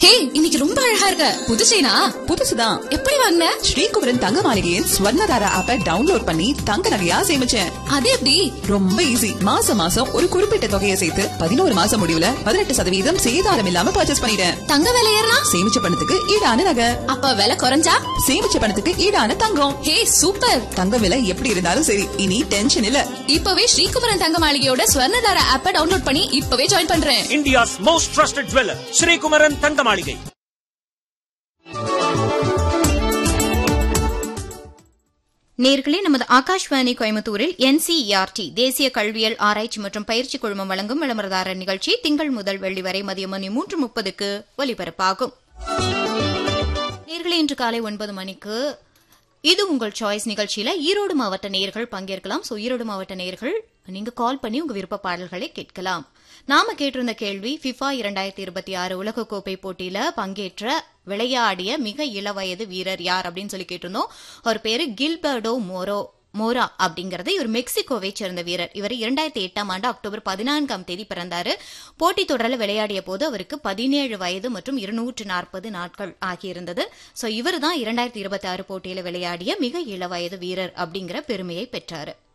ஏய் இன்னைக்கு ரொம்ப அழகா இருக்க புது செயினா புதுசுதான் எப்படி வாங்கின ஸ்ரீகுமரன் தங்க மாளிகையின் ஸ்வர்ணதாரா ஆப்பை டவுன்லோட் பண்ணி தங்க நகையா சேமிச்சேன் அது எப்படி ரொம்ப ஈஸி மாசம் மாசம் ஒரு குறிப்பிட்ட தொகையை சேர்த்து பதினோரு மாசம் முடிவுல பதினெட்டு சதவீதம் சேதாரம் இல்லாம பர்ச்சேஸ் பண்ணிட்டேன் தங்க விலை ஏறினா சேமிச்ச பணத்துக்கு ஈடான நகை அப்ப விலை குறைஞ்சா சேமிச்ச பணத்துக்கு ஈடான தங்கம் ஹே சூப்பர் தங்க விலை எப்படி இருந்தாலும் சரி இனி டென்ஷன் இல்ல இப்பவே ஸ்ரீகுமரன் தங்க மாளிகையோட ஸ்வர்ணதார ஆப்ப டவுன்லோட் பண்ணி இப்பவே ஜாயின் பண்றேன் India's most trusted jeweler, Sri Kumaran Thangamaligai. நேர்களே நமது ஆகாஷ்வாணி கோயம்புத்தூரில் என்சிஇஆர்டி தேசிய கல்வியல் ஆராய்ச்சி மற்றும் பயிற்சி குழுமம் வழங்கும் விளம்பரதாரர் நிகழ்ச்சி திங்கள் முதல் வெள்ளி வரை மதியம் மணி மூன்று முப்பதுக்கு ஒலிபரப்பாகும் நேர்களே இன்று காலை ஒன்பது மணிக்கு இது உங்கள் சாய்ஸ் நிகழ்ச்சியில ஈரோடு மாவட்ட நேயர்கள் பங்கேற்கலாம் சோ ஈரோடு மாவட்ட நேயர்கள் நீங்க கால் பண்ணி உங்க விருப்ப பாடல்களை கேட்கலாம் நாம கேட்டிருந்த கேள்வி ஃபிஃபா இரண்டாயிரத்தி இருபத்தி ஆறு உலகக்கோப்பை போட்டியில பங்கேற்ற விளையாடிய மிக இளவயது வீரர் யார் அப்படின்னு சொல்லி கேட்டிருந்தோம் அவர் பேரு கில்பர்டோ மோரோ மோரா அப்படிங்கறது இவர் மெக்சிகோவை சேர்ந்த வீரர் இவர் இரண்டாயிரத்தி எட்டாம் ஆண்டு அக்டோபர் பதினான்காம் தேதி பிறந்தாரு போட்டித் தொடரில் விளையாடிய போது அவருக்கு பதினேழு வயது மற்றும் இருநூற்று நாற்பது நாட்கள் ஆகியிருந்தது சோ இவர் தான் இரண்டாயிரத்தி இருபத்தி ஆறு போட்டியில விளையாடிய மிக இளவயது வீரர் அப்படிங்கிற பெருமையை பெற்றாரு